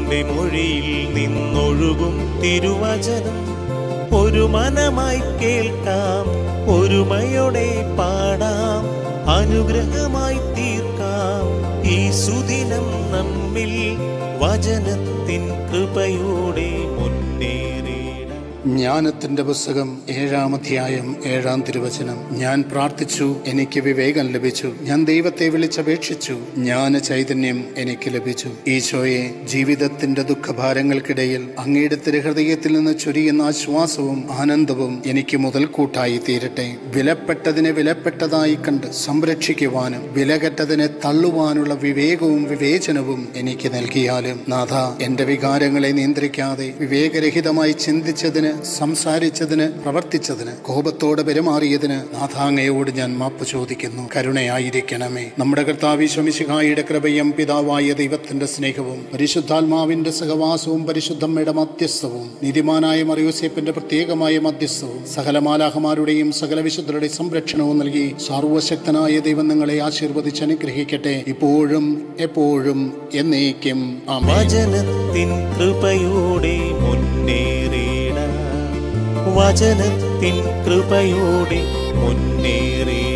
നിന്റെ മൊഴിയിൽ നിന്നൊഴുകും തിരുവചനം ഒരു മനമായി കേൾക്കാം ഒരുമയോടെ പാടാം അനുഗ്രഹമായി തീർക്കാം ഈ സുദിനം നമ്മിൽ വചനത്തിൻ കൃപയോടെ മുന്നേറിയിടാം ജ്ഞാനത്തിന്റെ പുസ്തകം ഏഴാം അധ്യായം ഏഴാം തിരുവചനം ഞാൻ പ്രാർത്ഥിച്ചു എനിക്ക് വിവേകം ലഭിച്ചു ഞാൻ ദൈവത്തെ വിളിച്ചപേക്ഷിച്ചു ജ്ഞാന ചൈതന്യം എനിക്ക് ലഭിച്ചു ഈശോയെ ജീവിതത്തിന്റെ ദുഃഖഭാരങ്ങൾക്കിടയിൽ അങ്ങയുടെ തിരുഹൃദയത്തിൽ നിന്ന് ചൊരിയുന്ന ആശ്വാസവും ആനന്ദവും എനിക്ക് മുതൽക്കൂട്ടായി തീരട്ടെ വിലപ്പെട്ടതിനെ വിലപ്പെട്ടതായി കണ്ട് സംരക്ഷിക്കുവാനും വിലകെട്ടതിനെ തള്ളുവാനുള്ള വിവേകവും വിവേചനവും എനിക്ക് നൽകിയാലും നാഥ എന്റെ വികാരങ്ങളെ നിയന്ത്രിക്കാതെ വിവേകരഹിതമായി ചിന്തിച്ചതിന് സംസാരിച്ചതിന് പ്രവർത്തിച്ചതിന് കോപത്തോടെ പെരുമാറിയതിന് നാഥാങ്ങയോട് ഞാൻ മാപ്പ് ചോദിക്കുന്നു കരുണയായിരിക്കണമേ നമ്മുടെ കർത്താവിശ്വമിശിഹായുടെ കൃപയും പിതാവായ ദൈവത്തിന്റെ സ്നേഹവും പരിശുദ്ധാത്മാവിന്റെ സഹവാസവും പരിശുദ്ധമ്മയുടെ മധ്യസ്ഥവും നീതിമാനായ മറിയൂസേപ്പിന്റെ പ്രത്യേകമായ മധ്യസ്ഥവും സകല മാലാഹമാരുടെയും സകല വിശുദ്ധരുടെ സംരക്ഷണവും നൽകി സർവശക്തനായ ദൈവം നിങ്ങളെ ആശീർവദിച്ച് അനുഗ്രഹിക്കട്ടെ ഇപ്പോഴും എപ്പോഴും എന്നേക്കും ആമേൻ വചനത്തിൻ കൃപയോടെ മുന്നേറിയിടാം വചനത്തിൻ കൃപയോടെ മുന്നേറിയിടാം